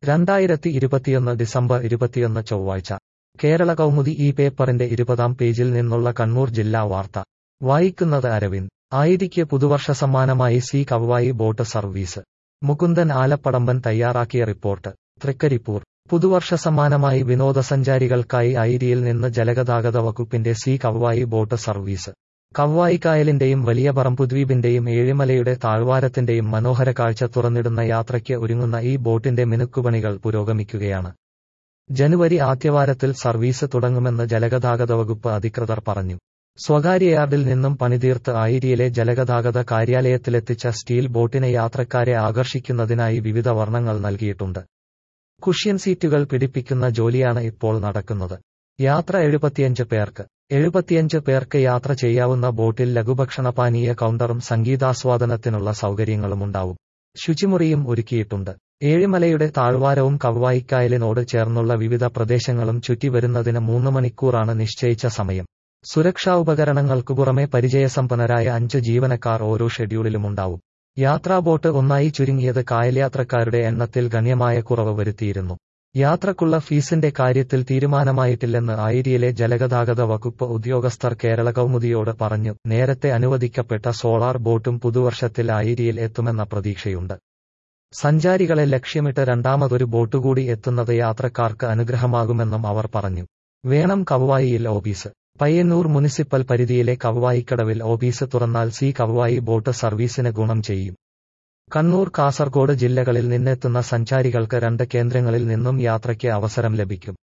രണ്ടായിരത്തി ഇരുപത്തിയൊന്ന് ഡിസംബർ ഇരുപത്തിയൊന്ന് ചൊവ്വാഴ്ച കേരള കൗമുദി ഈ പേപ്പറിന്റെ ഇരുപതാം പേജിൽ നിന്നുള്ള കണ്ണൂർ ജില്ലാ വാർത്ത വായിക്കുന്നത് അരവിന്ദ് ആയിരിക്ക് പുതുവർഷ സമ്മാനമായി sea Kavvayi boat service Mukundan Alappadamban തയ്യാറാക്കിയ റിപ്പോർട്ട് തൃക്കരിപ്പൂർ പുതുവർഷ സമ്മാനമായി വിനോദസഞ്ചാരികൾക്കായി ഐരിയിൽ നിന്ന് ജലഗതാഗത വകുപ്പിന്റെ sea Kavvayi boat service Kavvayi കായലിന്റെയും വലിയ പറമ്പുദ്വീപിന്റെയും ഏഴിമലയുടെ താഴ്വാരത്തിന്റെയും മനോഹര കാഴ്ച തുറന്നിടുന്ന യാത്രയ്ക്ക് ഒരുങ്ങുന്ന ഈ ബോട്ടിന്റെ മിനുക്കുപണികൾ പുരോഗമിക്കുകയാണ് ജനുവരി ആദ്യവാരത്തിൽ സർവീസ് തുടങ്ങുമെന്ന് ജലഗതാഗത വകുപ്പ് അധികൃതർ പറഞ്ഞു സ്വകാര്യ യാർഡിൽ നിന്നും പണിതീർത്ത് ആയിരിയിലെ ജലഗതാഗത കാര്യാലയത്തിലെത്തിച്ച സ്റ്റീൽ ബോട്ടിനെ യാത്രക്കാരെ ആകർഷിക്കുന്നതിനായി വിവിധ വർണ്ണങ്ങൾ നൽകിയിട്ടുണ്ട് കുഷ്യൻ സീറ്റുകൾ പിടിപ്പിക്കുന്ന ജോലിയാണ് ഇപ്പോൾ നടക്കുന്നത് യാത്ര എഴുപത്തിയഞ്ച് പേർക്ക് എഴുപത്തിയഞ്ച് പേർക്ക് യാത്ര ചെയ്യാവുന്ന ബോട്ടിൽ ലഘുഭക്ഷണപാനീയ കൗണ്ടറും സംഗീതാസ്വാദനത്തിനുള്ള സൗകര്യങ്ങളുമുണ്ടാവും ശുചിമുറിയും ഒരുക്കിയിട്ടുണ്ട് ഏഴിമലയുടെ താഴ്വാരവും കവ്വായിക്കായലിനോട് ചേർന്നുള്ള വിവിധ പ്രദേശങ്ങളും ചുറ്റിവരുന്നതിന് മൂന്ന് മണിക്കൂറാണ് നിശ്ചയിച്ച സമയം സുരക്ഷാ ഉപകരണങ്ങൾക്കു പുറമെ പരിചയസമ്പന്നരായ അഞ്ച് ജീവനക്കാർ ഓരോ ഷെഡ്യൂളിലുമുണ്ടാവും യാത്രാ ബോട്ട് ഒന്നായി ചുരുങ്ങിയത് കായൽയാത്രക്കാരുടെ എണ്ണത്തിൽ ഗണ്യമായ കുറവ് വരുത്തിയിരുന്നു യാത്രക്കുള്ള ഫീസിന്റെ കാര്യത്തിൽ തീരുമാനമായിട്ടില്ലെന്ന് ആയിരിയിലെ ജലഗതാഗത വകുപ്പ് ഉദ്യോഗസ്ഥർ കേരള കൗമുദിയോട് പറഞ്ഞു നേരത്തെ അനുവദിക്കപ്പെട്ട സോളാർ ബോട്ടും പുതുവർഷത്തിൽ ആയിരിയിൽ എത്തുമെന്ന പ്രതീക്ഷയുണ്ട് സഞ്ചാരികളെ ലക്ഷ്യമിട്ട് രണ്ടാമതൊരു ബോട്ടുകൂടി എത്തുന്നത് യാത്രക്കാർക്ക് അനുഗ്രഹമാകുമെന്നും അവർ പറഞ്ഞു വേണം കവ്വായിയിൽ ഓഫീസ് പയ്യന്നൂർ മുനിസിപ്പൽ പരിധിയിലെ കവ്വായിക്കടവിൽ ഓഫീസ് തുറന്നാൽ സി കവ്വായി ബോട്ട് സർവീസിന് ഗുണം ചെയ്യും കണ്ണൂർ കാസർഗോഡ് ജില്ലകളിൽ നിന്നെത്തുന്ന സഞ്ചാരികൾക്ക് രണ്ട് കേന്ദ്രങ്ങളിൽ നിന്നും യാത്രയ്ക്ക് അവസരം ലഭിക്കും